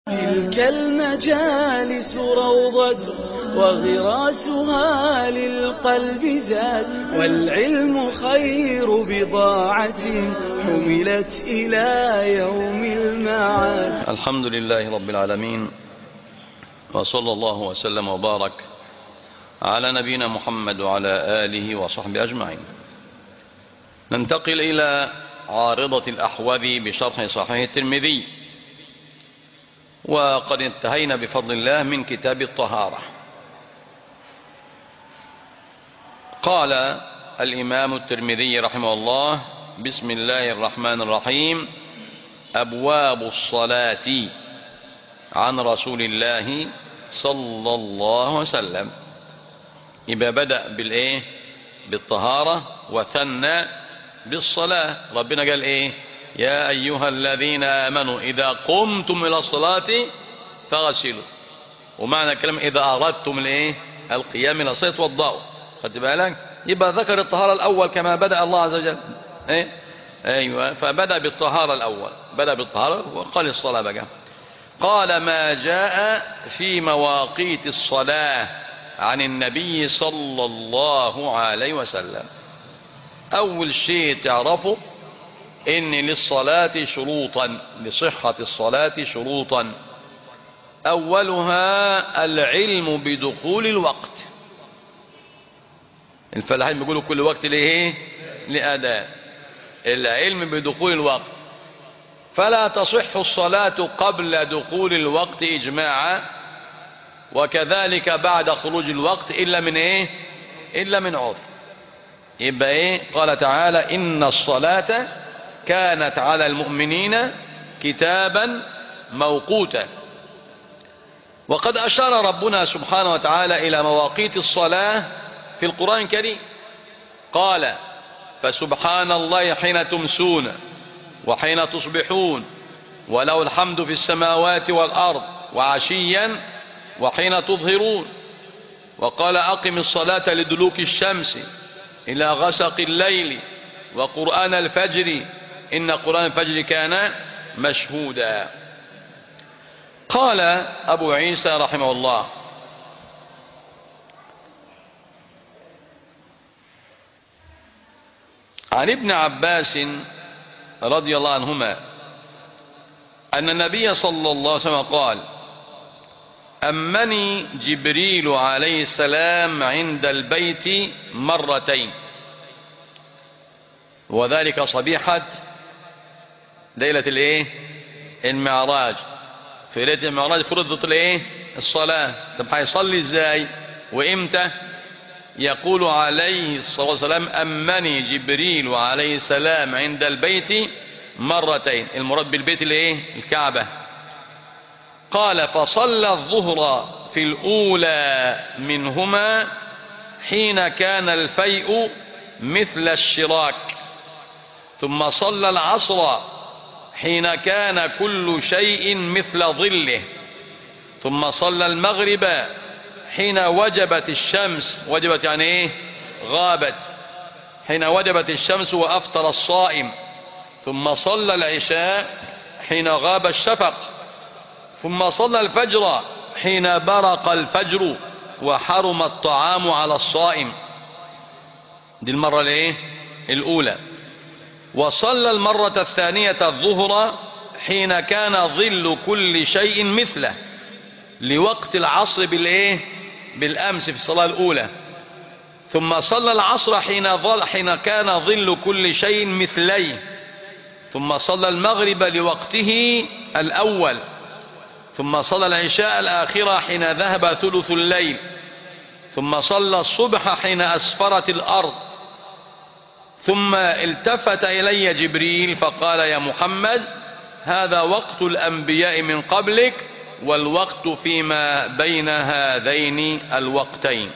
تلك المجالس روضة وغراسها للقلب زاد والعلم خير بضاعة حملت إلى يوم المعاد الحمد لله رب العالمين وصلى الله وسلم وبارك على نبينا محمد وعلى آله وصحبه أجمعين ننتقل إلى عارضة الأحوذي بشرح صحيح الترمذي وقد انتهينا بفضل الله من كتاب الطهارة قال الإمام الترمذي رحمه الله بسم الله الرحمن الرحيم أبواب الصلاة عن رسول الله صلى الله عليه وسلم يبقى بدأ بالإيه بالطهارة وثنى بالصلاة ربنا قال إيه يا أيها الذين آمنوا إذا قمتم إلى الصلاة فغسلوا ومعنى الكلام إذا أردتم الإيه القيام إلى الصلاة والضوء خدت بالك يبقى ذكر الطهارة الأول كما بدأ الله عز وجل إيه؟ أيوة فبدأ بالطهارة الأول بدأ بالطهارة وقال الصلاة بقى قال ما جاء في مواقيت الصلاة عن النبي صلى الله عليه وسلم أول شيء تعرفه إن للصلاة شروطا لصحة الصلاة شروطا أولها العلم بدخول الوقت الفلاحين بيقولوا كل وقت لإيه لأداء العلم بدخول الوقت فلا تصح الصلاة قبل دخول الوقت إجماعا وكذلك بعد خروج الوقت إلا من إيه إلا من عذر يبقى إيه قال تعالى إن الصلاة كانت على المؤمنين كتابا موقوتا وقد أشار ربنا سبحانه وتعالى إلى مواقيت الصلاة في القرآن الكريم قال فسبحان الله حين تمسون وحين تصبحون وله الحمد في السماوات والأرض وعشيا وحين تظهرون وقال أقم الصلاة لدلوك الشمس إلى غسق الليل وقرآن الفجر إن قرآن الفجر كان مشهودا قال أبو عيسى رحمه الله عن ابن عباس رضي الله عنهما أن النبي صلى الله عليه وسلم قال أمني جبريل عليه السلام عند البيت مرتين وذلك صبيحة ليلة الايه المعراج في ليلة المعراج فرضت الايه الصلاة طب هيصلي ازاي وامتى يقول عليه الصلاة والسلام أمني جبريل عليه السلام عند البيت مرتين المراد بالبيت الايه الكعبة قال فصلى الظهر في الأولى منهما حين كان الفيء مثل الشراك ثم صلى العصر حين كان كل شيء مثل ظله ثم صلى المغرب حين وجبت الشمس وجبت يعني ايه غابت حين وجبت الشمس وأفطر الصائم ثم صلى العشاء حين غاب الشفق ثم صلى الفجر حين برق الفجر وحرم الطعام على الصائم دي المرة الايه الاولى وصلى المرة الثانية الظهر حين كان ظل كل شيء مثله لوقت العصر بالايه بالامس في الصلاة الاولى ثم صلى العصر حين ظل حين كان ظل كل شيء مثليه ثم صلى المغرب لوقته الاول ثم صلى العشاء الآخرة حين ذهب ثلث الليل ثم صلى الصبح حين أسفرت الأرض ثم التفت إلي جبريل فقال يا محمد هذا وقت الأنبياء من قبلك والوقت فيما بين هذين الوقتين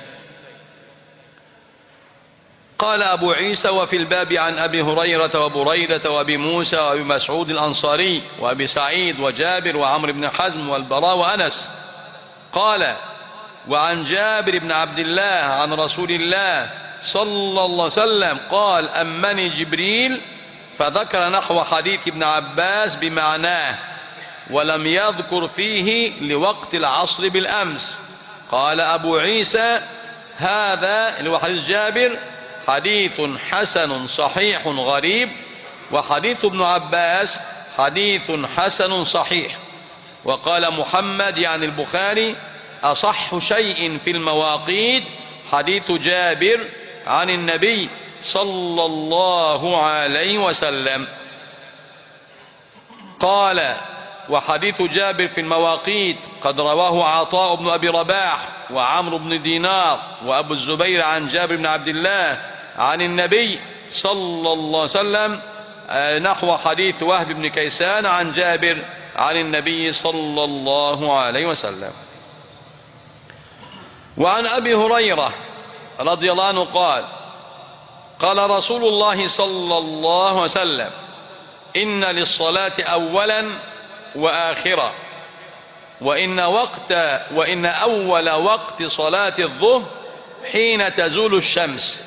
قال أبو عيسى وفي الباب عن أبي هريرة وبريدة وأبي موسى وأبي مسعود الأنصاري وأبي سعيد وجابر وعمر بن حزم والبراء وأنس قال وعن جابر بن عبد الله عن رسول الله صلى الله عليه وسلم قال أمني جبريل فذكر نحو حديث ابن عباس بمعناه ولم يذكر فيه لوقت العصر بالأمس قال أبو عيسى هذا اللي هو حديث جابر حديث حسن صحيح غريب وحديث ابن عباس حديث حسن صحيح وقال محمد يعني البخاري أصح شيء في المواقيت حديث جابر عن النبي صلى الله عليه وسلم قال وحديث جابر في المواقيت قد رواه عطاء بن أبي رباح وعمرو بن دينار وأبو الزبير عن جابر بن عبد الله عن النبي صلى الله عليه وسلم نحو حديث وهب بن كيسان عن جابر عن النبي صلى الله عليه وسلم وعن أبي هريرة رضي الله عنه قال قال رسول الله صلى الله عليه وسلم إن للصلاة أولا وآخرا وإن وقت وإن أول وقت صلاة الظهر حين تزول الشمس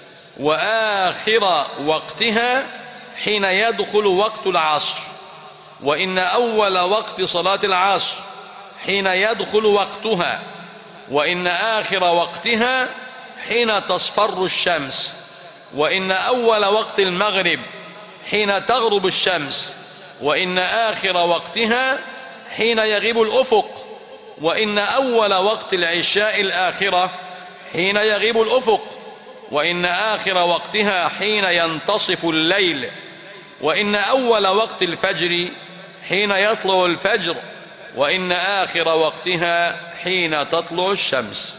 وآخر وقتها حين يدخل وقت العصر وإن أول وقت صلاة العصر حين يدخل وقتها وإن آخر وقتها حين تصفر الشمس وإن أول وقت المغرب حين تغرب الشمس وإن آخر وقتها حين يغيب الأفق وإن أول وقت العشاء الآخرة حين يغيب الأفق وإن آخر وقتها حين ينتصف الليل وإن أول وقت الفجر حين يطلع الفجر وإن آخر وقتها حين تطلع الشمس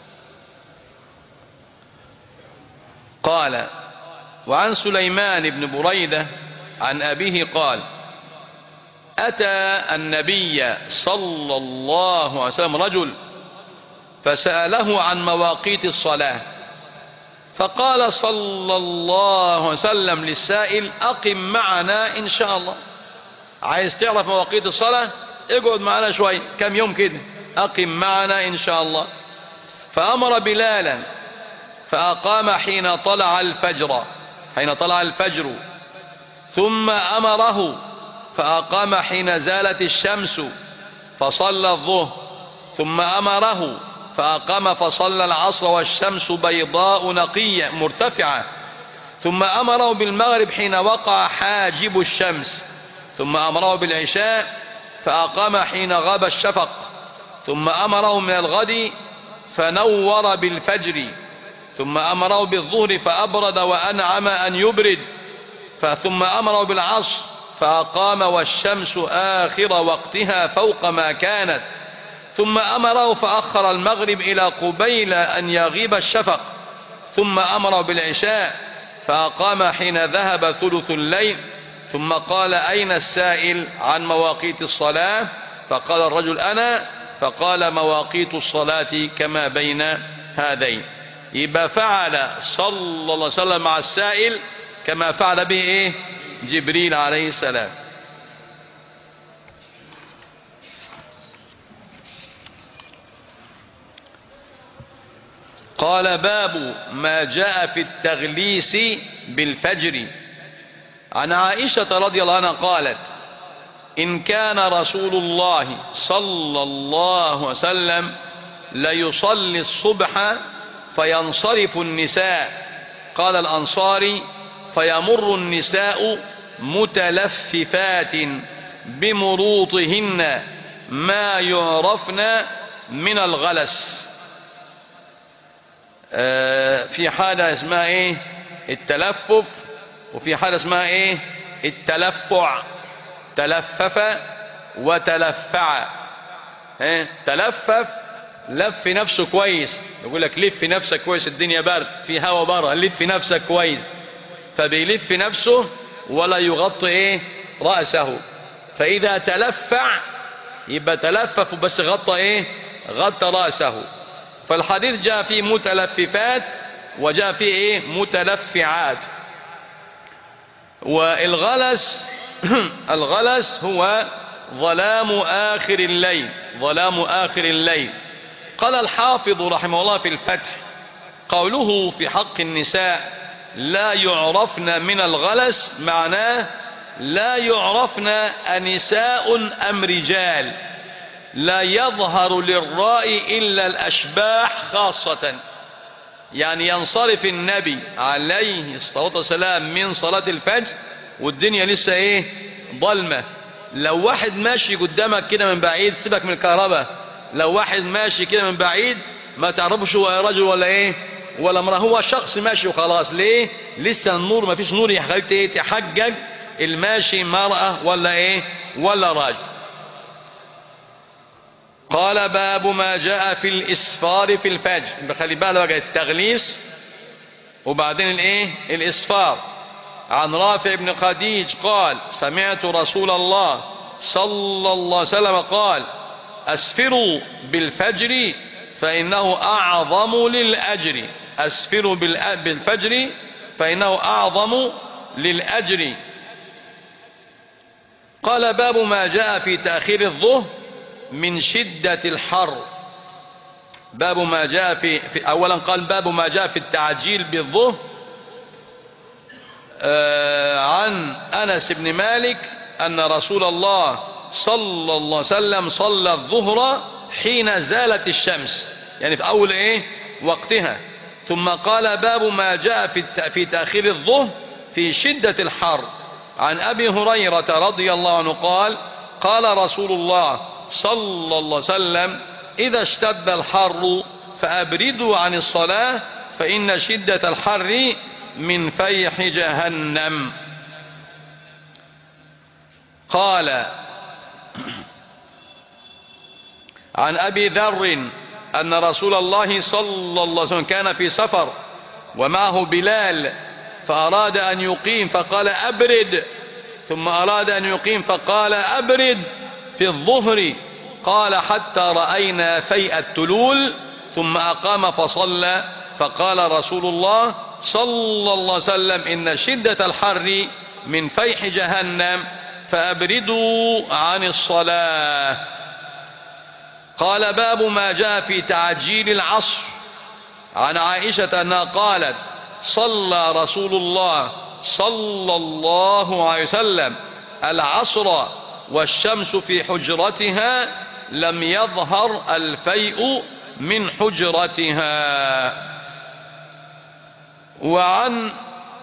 قال وعن سليمان بن بريدة عن أبيه قال أتى النبي صلى الله عليه وسلم رجل فسأله عن مواقيت الصلاة فقال صلى الله عليه وسلم للسائل أقم معنا إن شاء الله عايز تعرف مواقيت الصلاة اقعد معنا شوي كم يوم كده أقم معنا إن شاء الله فأمر بلالا فأقام حين طلع الفجر حين طلع الفجر ثم أمره فأقام حين زالت الشمس فصلى الظهر ثم أمره فأقام فصلى العصر والشمس بيضاء نقية مرتفعة ثم أمره بالمغرب حين وقع حاجب الشمس ثم أمره بالعشاء فأقام حين غاب الشفق ثم أمره من الغد فنور بالفجر ثم أمره بالظهر فأبرد وأنعم أن يبرد ثم أمره بالعصر فأقام والشمس آخر وقتها فوق ما كانت ثم أمره فأخر المغرب إلى قبيل أن يغيب الشفق ثم أمره بالعشاء فأقام حين ذهب ثلث الليل ثم قال أين السائل عن مواقيت الصلاة فقال الرجل أنا فقال مواقيت الصلاة كما بين هذين يبقى فعل صلى الله عليه وسلم مع السائل كما فعل به إيه جبريل عليه السلام قال باب ما جاء في التغليس بالفجر عن عائشة رضي الله عنها قالت إن كان رسول الله صلى الله عليه وسلم ليصلي الصبح فينصرف النساء قال الأنصاري فيمر النساء متلففات بمروطهن ما يعرفن من الغلس آه في حالة اسمها ايه التلفف وفي حالة اسمها ايه التلفع تلفف وتلفع ايه تلفف لف نفسه كويس يقول لك لف نفسك كويس الدنيا برد في هوا بره لف نفسك كويس فبيلف نفسه ولا يغطي ايه رأسه فإذا تلفع يبقى تلفف بس غطى ايه غطى رأسه فالحديث جاء فيه متلففات وجاء فيه ايه متلفعات والغلس الغلس هو ظلام آخر الليل ظلام آخر الليل قال الحافظ رحمه الله في الفتح قوله في حق النساء لا يعرفن من الغلس معناه لا يعرفن أنساء أم رجال لا يظهر للرائي إلا الأشباح خاصة يعني ينصرف النبي عليه الصلاة والسلام من صلاة الفجر والدنيا لسه ايه ظلمة لو واحد ماشي قدامك كده من بعيد سيبك من الكهرباء لو واحد ماشي كده من بعيد ما تعرفش هو رجل ولا ايه ولا امرأة هو شخص ماشي وخلاص ليه لسه النور ما فيش نور يخليك ايه تحجج الماشي مرأة ولا ايه ولا راجل قال باب ما جاء في الإسفار في الفجر خلي بالك بقى التغليس وبعدين الايه الإسفار عن رافع بن خديج قال سمعت رسول الله صلى الله عليه وسلم قال أسفروا بالفجر فإنه أعظم للأجر أسفروا بالفجر فإنه أعظم للأجر قال باب ما جاء في تأخير الظهر من شدة الحر باب ما جاء في, في أولا قال باب ما جاء في التعجيل بالظهر آه عن أنس بن مالك أن رسول الله صلى الله عليه وسلم صلى الظهر حين زالت الشمس يعني في أول إيه وقتها ثم قال باب ما جاء في, في تأخير الظهر في شدة الحر عن أبي هريرة رضي الله عنه قال قال رسول الله صلى الله عليه وسلم إذا اشتد الحر فأبردوا عن الصلاة فإن شدة الحر من فيح جهنم قال عن أبي ذر أن رسول الله صلى الله عليه وسلم كان في سفر ومعه بلال فأراد أن يقيم فقال أبرد ثم أراد أن يقيم فقال أبرد في الظهر قال حتى رأينا فيء التلول ثم أقام فصلى فقال رسول الله صلى الله عليه وسلم إن شدة الحر من فيح جهنم فأبردوا عن الصلاة قال باب ما جاء في تعجيل العصر عن عائشة أنها قالت صلى رسول الله صلى الله عليه وسلم العصر والشمس في حجرتها لم يظهر الفيء من حجرتها وعن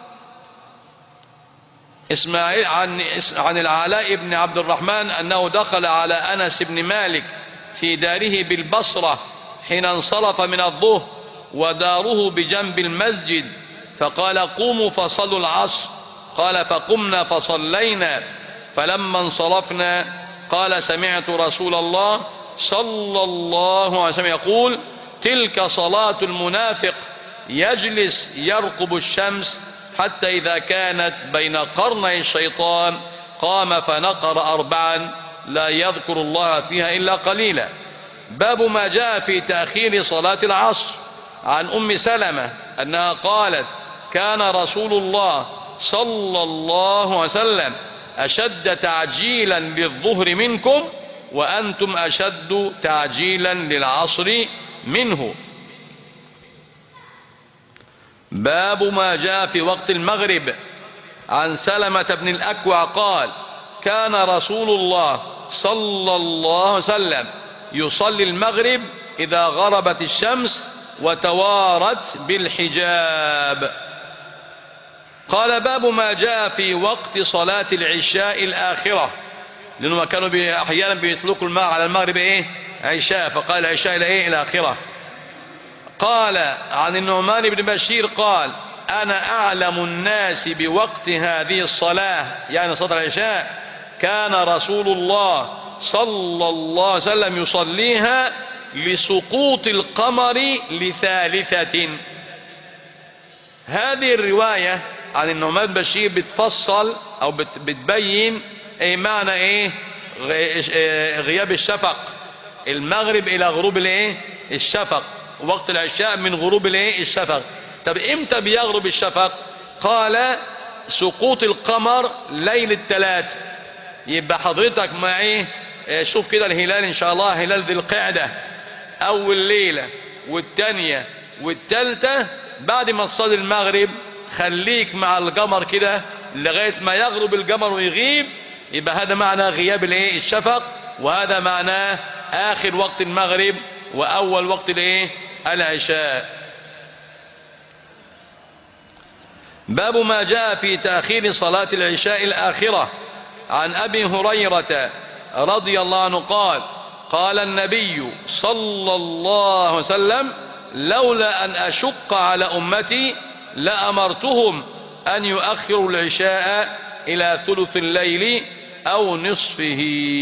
اسماعيل عن عن العلاء بن عبد الرحمن انه دخل على انس بن مالك في داره بالبصره حين انصرف من الظهر وداره بجنب المسجد فقال قوموا فصلوا العصر قال فقمنا فصلينا فلما انصرفنا قال سمعت رسول الله صلى الله عليه وسلم يقول تلك صلاة المنافق يجلس يرقب الشمس حتى إذا كانت بين قرني الشيطان قام فنقر أربعا لا يذكر الله فيها إلا قليلا باب ما جاء في تأخير صلاة العصر عن أم سلمة أنها قالت كان رسول الله صلى الله عليه وسلم أشد تعجيلا بالظهر منكم وأنتم أشد تعجيلا للعصر منه باب ما جاء في وقت المغرب عن سلمة بن الأكوع قال كان رسول الله صلى الله عليه وسلم يصلي المغرب إذا غربت الشمس وتوارت بالحجاب قال باب ما جاء في وقت صلاة العشاء الآخرة لأنه كانوا بي أحيانا بيطلقوا الماء على المغرب إيه عشاء فقال عشاء إلى إيه إلى آخرة قال عن النعمان بن بشير قال أنا أعلم الناس بوقت هذه الصلاة يعني صلاة العشاء كان رسول الله صلى الله عليه وسلم يصليها لسقوط القمر لثالثة هذه الرواية عن النعمان بشير بتفصل او بتبين ايه معنى ايه غياب الشفق المغرب الى غروب الايه الشفق وقت العشاء من غروب الايه الشفق طب امتى بيغرب الشفق قال سقوط القمر ليل الثلاث يبقى حضرتك مع ايه شوف كده الهلال ان شاء الله هلال ذي القعدة اول ليلة والتانية والتالتة بعد ما تصلي المغرب خليك مع القمر كده لغاية ما يغرب القمر ويغيب يبقى هذا معنى غياب الايه الشفق وهذا معناه آخر وقت المغرب وأول وقت الايه العشاء باب ما جاء في تأخير صلاة العشاء الآخرة عن أبي هريرة رضي الله عنه قال قال النبي صلى الله عليه وسلم لولا أن أشق على أمتي لأمرتهم أن يؤخروا العشاء إلى ثلث الليل أو نصفه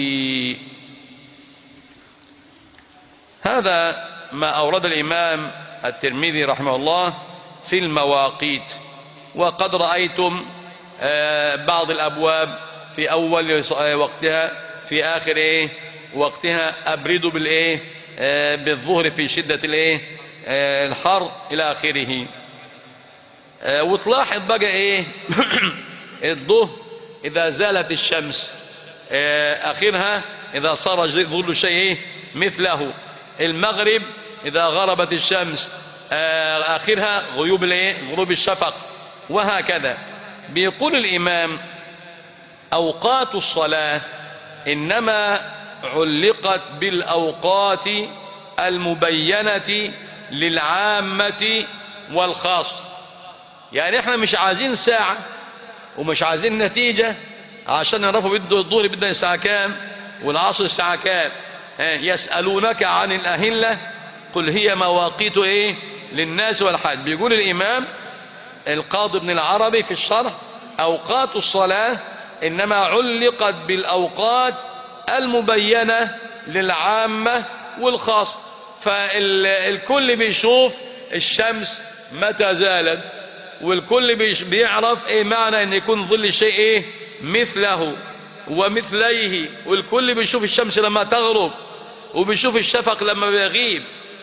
هذا ما أورد الإمام الترمذي رحمه الله في المواقيت وقد رأيتم بعض الأبواب في أول وقتها في آخر إيه وقتها أبردوا بالإيه بالظهر في شدة الإيه الحر إلى آخره وتلاحظ بقى إيه الظهر إذا زالت الشمس آخرها إذا صار ظل الشيء مثله المغرب إذا غربت الشمس آخرها غيوب الايه غروب الشفق وهكذا بيقول الإمام أوقات الصلاة إنما علقت بالأوقات المبينة للعامة والخاص يعني احنا مش عايزين ساعة ومش عايزين نتيجة عشان نعرفوا بده الظهر بدنا الساعة كام والعصر الساعة كام يسألونك عن الأهلة قل هي مواقيت ايه للناس والحج بيقول الإمام القاضي ابن العربي في الشرح أوقات الصلاة إنما علقت بالأوقات المبينة للعامة والخاص فالكل بيشوف الشمس متى زالت والكل بيعرف ايه معنى ان يكون ظل الشيء ايه مثله ومثليه والكل بيشوف الشمس لما تغرب وبيشوف الشفق لما بيغيب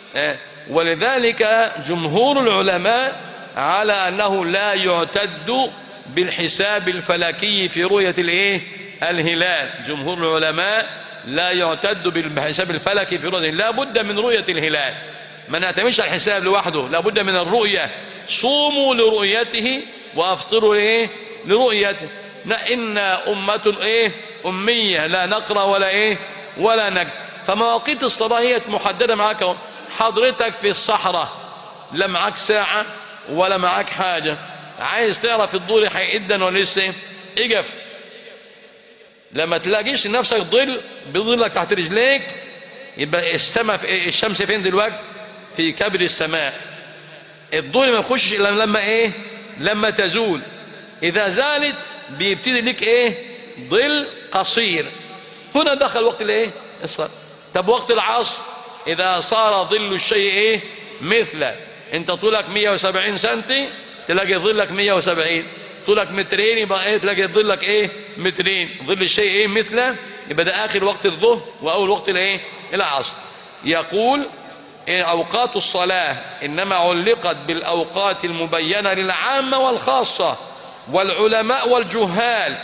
ولذلك جمهور العلماء على أنه لا يعتد بالحساب الفلكي في رؤية الايه الهلال جمهور العلماء لا يعتد بالحساب الفلكي في رؤية لا بد من رؤية الهلال ما نعتمدش على الحساب لوحده لا بد من الرؤية صوموا لرؤيته وافطروا ايه لرؤيته إن أمة ايه أمية لا نقرأ ولا ايه ولا نكتب فمواقيت الصلاة هي محددة معاك حضرتك في الصحراء لا معاك ساعة ولا معاك حاجة عايز تعرف الظهر هيئدا ولا لسه اجف لما تلاقيش نفسك ظل بظلك تحت رجليك يبقى السماء في الشمس فين دلوقتي في كبر السماء الظل ما يخشش الا لما ايه لما تزول اذا زالت بيبتدي لك ايه ظل قصير هنا دخل وقت الايه الصلاه طب وقت العصر اذا صار ظل الشيء ايه مثله انت طولك 170 سنتي تلاقي ظلك 170 طولك مترين يبقى ايه تلاقي ظلك ايه مترين ظل الشيء ايه مثله يبقى ده اخر وقت الظهر واول وقت الايه العصر يقول إن اوقات الصلاة انما علقت بالاوقات المبينة للعامة والخاصة والعلماء والجهال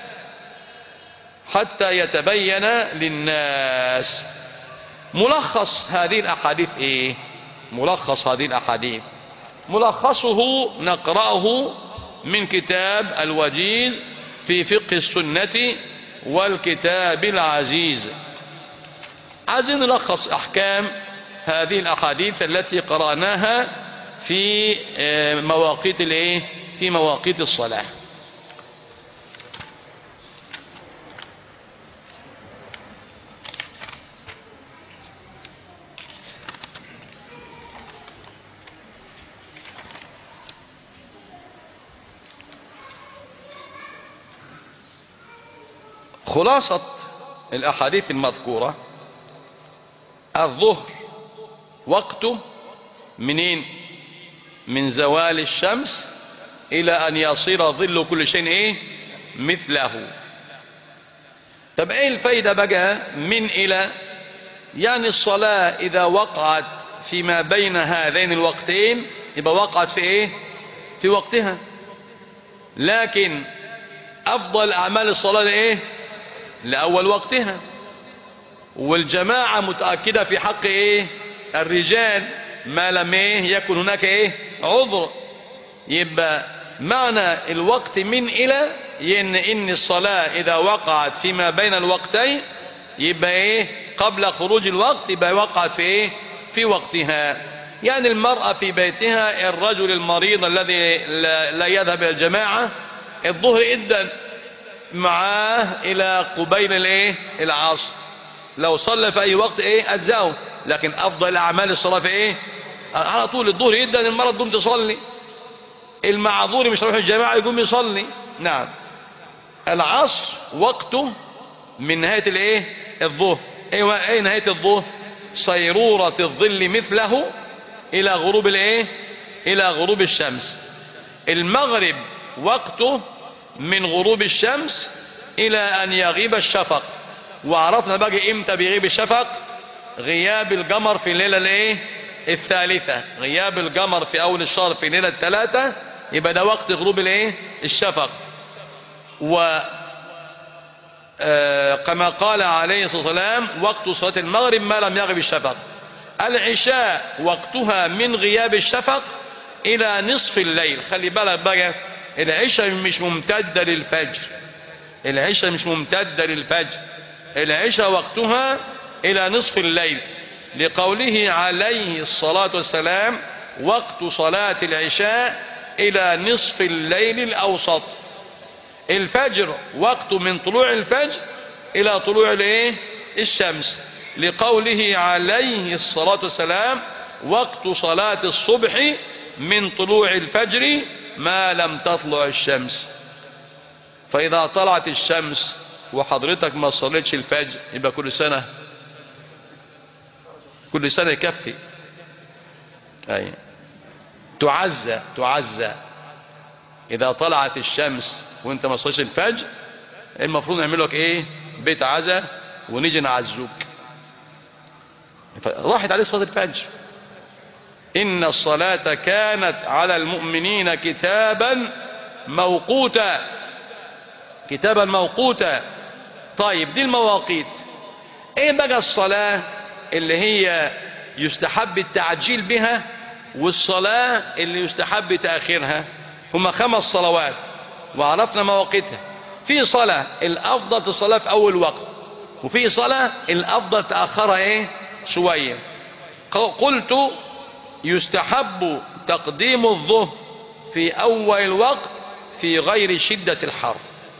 حتى يتبين للناس ملخص هذه الاحاديث ايه ملخص هذه الاحاديث ملخصه نقرأه من كتاب الوجيز في فقه السنة والكتاب العزيز عايزين نلخص أحكام هذه الأحاديث التي قرأناها في مواقيت الايه في مواقيت الصلاة خلاصة الأحاديث المذكورة الظهر وقته منين من زوال الشمس إلى أن يصير ظل كل شيء إيه مثله طب إيه الفايدة بقى من إلى يعني الصلاة إذا وقعت فيما بين هذين الوقتين يبقى وقعت في إيه في وقتها لكن أفضل أعمال الصلاة إيه لأول وقتها والجماعة متأكدة في حق ايه الرجال ما لم ايه يكن هناك ايه عذر يبقى معنى الوقت من إلى إن, إن الصلاة إذا وقعت فيما بين الوقتين يبقى إيه قبل خروج الوقت يبقى وقعت في إيه في وقتها يعني المرأة في بيتها الرجل المريض الذي لا, لا يذهب إلى الجماعة الظهر إذن معاه إلى قبيل الإيه العصر لو صلى في أي وقت إيه أجزاه لكن أفضل أعمال الصلاة في إيه على طول الظهر إذن المرأة تقوم تصلي المعذور مش رايح الجماعة يقوم يصلي نعم العصر وقته من نهاية الايه الظهر ايوه ايه نهاية الظهر صيرورة الظل مثله الى غروب الايه الى غروب الشمس المغرب وقته من غروب الشمس الى ان يغيب الشفق وعرفنا بقى امتى بيغيب الشفق غياب القمر في الليلة الايه الثالثة غياب القمر في اول الشهر في الليلة الثلاثة يبقى ده وقت غروب الايه الشفق و آه كما قال عليه الصلاة والسلام وقت صلاة المغرب ما لم يغب الشفق العشاء وقتها من غياب الشفق الى نصف الليل خلي بالك بقى العشاء مش ممتدة للفجر العشاء مش ممتدة للفجر العشاء وقتها الى نصف الليل لقوله عليه الصلاة والسلام وقت صلاة العشاء الى نصف الليل الاوسط الفجر وقت من طلوع الفجر الى طلوع الايه الشمس لقوله عليه الصلاة والسلام وقت صلاة الصبح من طلوع الفجر ما لم تطلع الشمس فاذا طلعت الشمس وحضرتك ما صليتش الفجر يبقى كل سنة كل سنة يكفي اي تعزى تعزى اذا طلعت الشمس وانت ما صليتش الفجر المفروض نعمل لك ايه بيت عزا ونيجي نعزوك راحت عليه صلاة الفجر ان الصلاة كانت على المؤمنين كتابا موقوتا كتابا موقوتا طيب دي المواقيت ايه بقى الصلاة اللي هي يستحب التعجيل بها والصلاة اللي يستحب تأخيرها هما خمس صلوات وعرفنا مواقيتها في صلاة الأفضل الصلاة في أول وقت وفي صلاة الأفضل تأخرها إيه شوية قلت يستحب تقديم الظهر في أول الوقت في غير شدة الحر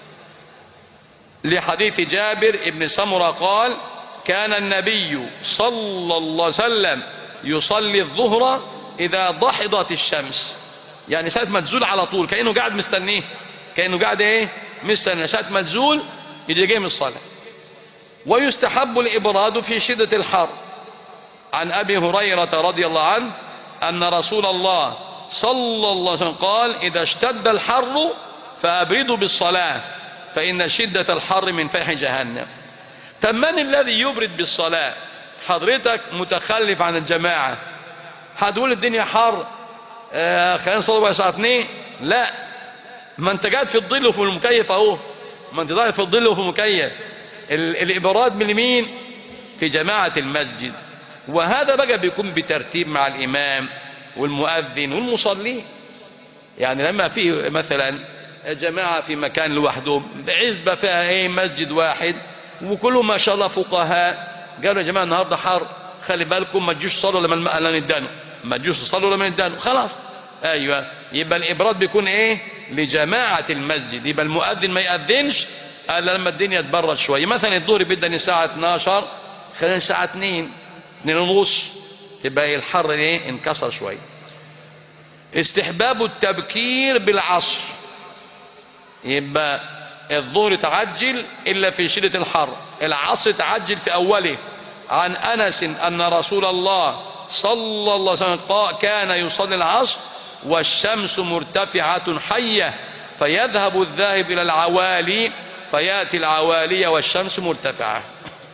لحديث جابر ابن سمرة قال كان النبي صلى الله عليه وسلم يصلي الظهر إذا ضحضت الشمس يعني ساعة ما تزول على طول كأنه قاعد مستنيه كأنه قاعد ايه مستنى ساعة ما تزول يجي جاي من الصلاة ويستحب الإبراد في شدة الحر عن أبي هريرة رضي الله عنه أن رسول الله صلى الله عليه وسلم قال إذا اشتد الحر فأبردوا بالصلاة فإن شدة الحر من فيح جهنم طب من الذي يبرد بالصلاة حضرتك متخلف عن الجماعة هتقول الدنيا حر آه خلينا نصلي بقى الساعة 2 لا ما انت قاعد في الظل وفي المكيف اهو ما انت قاعد في الظل وفي المكيف الابراد من مين في جماعة المسجد وهذا بقى بيكون بترتيب مع الامام والمؤذن والمصلين يعني لما في مثلا جماعة في مكان لوحدهم عزبة فيها ايه مسجد واحد وكلهم ما شاء الله فقهاء قالوا يا جماعة النهاردة حر خلي بالكم ما تجوش تصلوا لما لا ندانوا ما تجوش تصلوا لما ندانوا خلاص ايوه يبقى الابراد بيكون ايه لجماعة المسجد يبقى المؤذن ما يأذنش الا لما الدنيا تبرد شوية مثلا الظهر بيدني الساعة 12 خلينا الساعة 2 2 ونص تبقى الحر ايه انكسر شوية استحباب التبكير بالعصر يبقى الظهر تعجل الا في شدة الحر العصر تعجل في اوله عن انس ان رسول الله صلى الله عليه وسلم كان يصلي العصر والشمس مرتفعة حية فيذهب الذاهب إلى العوالي فيأتي العوالي والشمس مرتفعة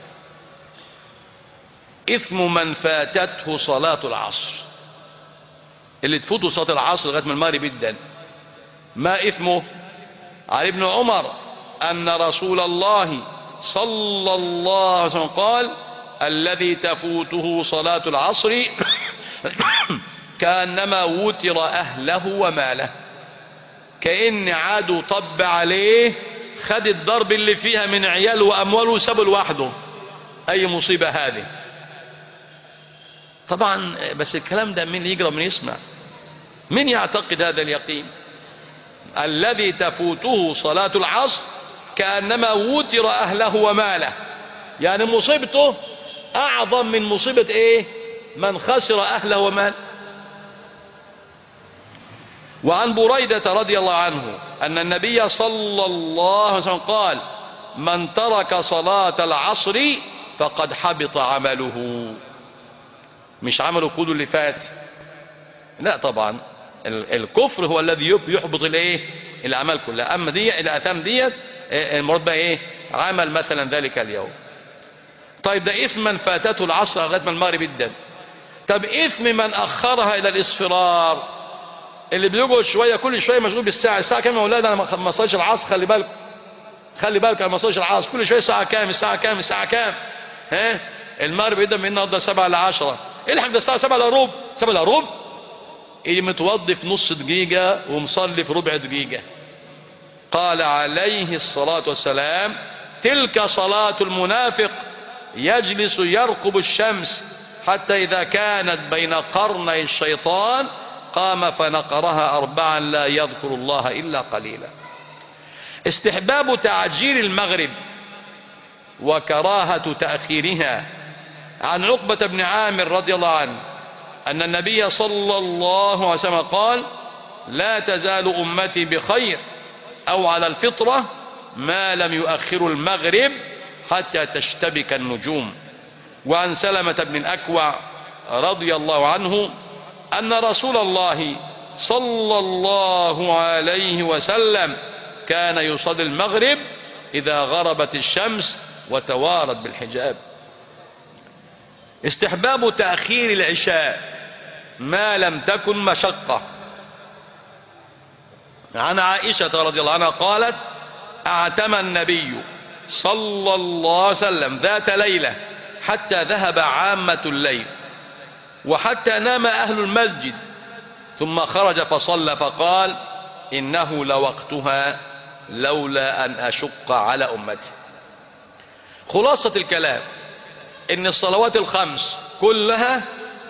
إثم من فاتته صلاة العصر اللي تفوته صلاة العصر لغاية من المغرب جدا ما إثمه عن ابن عمر أن رسول الله صلى الله عليه وسلم قال الذي تفوته صلاة العصر كأنما وتر أهله وماله كأن عدو طب عليه خد الضرب اللي فيها من عياله وأمواله وسابه لوحده أي مصيبة هذه طبعا بس الكلام ده مين يقرأ من يسمع من يعتقد هذا اليقين الذي تفوته صلاة العصر كأنما وتر أهله وماله يعني مصيبته أعظم من مصيبة إيه من خسر أهله وماله وعن بريدة رضي الله عنه أن النبي صلى الله عليه وسلم قال من ترك صلاة العصر فقد حبط عمله مش عمله كله اللي فات لا طبعا الكفر هو الذي يحبط الايه الاعمال كلها اما دي الاثام ديت المراد بقى ايه عمل مثلا ذلك اليوم طيب ده اثم من فاتته العصر لغايه ما المغرب يدن طب اثم من اخرها الى الاصفرار اللي بيقعد شويه كل شويه مشغول بالساعه الساعه كام يا اولاد انا ما صليتش العصر خلي بالك خلي بالك انا ما صليتش العصر كل شويه الساعه كام الساعه كام الساعه كام ها المغرب يدن من النهارده 7 ل 10 الحق ده الساعه 7 الا ربع 7 الا ربع ايه متوضي في نص دقيقة ومصلي في ربع دقيقة قال عليه الصلاة والسلام تلك صلاة المنافق يجلس يرقب الشمس حتى إذا كانت بين قرني الشيطان قام فنقرها أربعا لا يذكر الله إلا قليلا استحباب تعجيل المغرب وكراهة تأخيرها عن عقبة بن عامر رضي الله عنه أن النبي صلى الله عليه وسلم قال لا تزال أمتي بخير أو على الفطرة ما لم يؤخر المغرب حتى تشتبك النجوم وعن سلمة بن الأكوع رضي الله عنه أن رسول الله صلى الله عليه وسلم كان يصلي المغرب إذا غربت الشمس وتوارت بالحجاب استحباب تأخير العشاء ما لم تكن مشقة عن عائشة رضي الله عنها قالت اعتمى النبي صلى الله عليه وسلم ذات ليلة حتى ذهب عامة الليل وحتى نام أهل المسجد ثم خرج فصلى فقال إنه لوقتها لولا أن أشق على أمتي خلاصة الكلام إن الصلوات الخمس كلها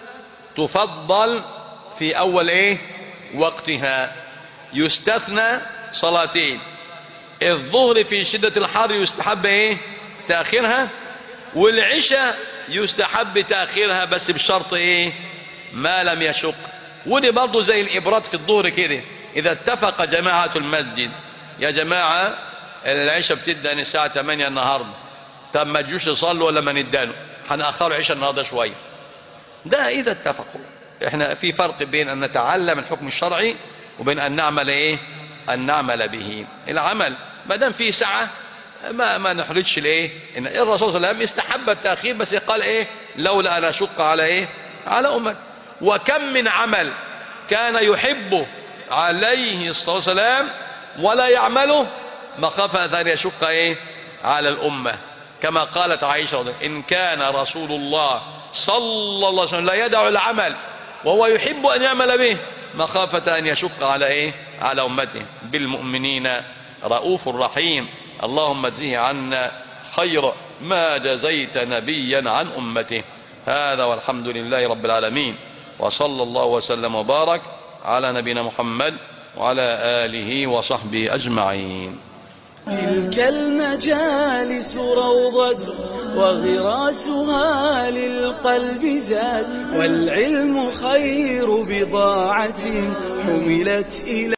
تفضل في أول إيه وقتها يستثنى صلاتين الظهر في شدة الحر يستحب إيه تأخيرها والعشاء يستحب تأخيرها بس بشرط إيه ما لم يشق ودي برضه زي الإبراد في الظهر كده إذا اتفق جماعة المسجد يا جماعة العشاء بتبدأ الساعة 8 النهاردة طب ما تجوش يصلوا ولا ما ندانوا هنأخروا عشاء النهارده شوية ده إذا اتفقوا احنا في فرق بين أن نتعلم الحكم الشرعي وبين أن نعمل إيه أن نعمل به العمل ما دام في ساعة ما ما نحرجش الايه ان الرسول صلى الله عليه وسلم استحب التاخير بس قال ايه لولا ان اشق على ايه على امتي وكم من عمل كان يحبه عليه الصلاه والسلام ولا يعمله مخافه ان يشق ايه على الامه كما قالت عائشه رضي الله ان كان رسول الله صلى الله عليه وسلم لا يدع العمل وهو يحب ان يعمل به مخافه ان يشق على ايه على امته بالمؤمنين رؤوف رحيم اللهم اجزه عنا خير ما جزيت نبيا عن أمته هذا والحمد لله رب العالمين وصلى الله وسلم وبارك على نبينا محمد وعلى آله وصحبه أجمعين تلك المجالس روضة وغراسها للقلب زاد والعلم خير بضاعة حملت إلى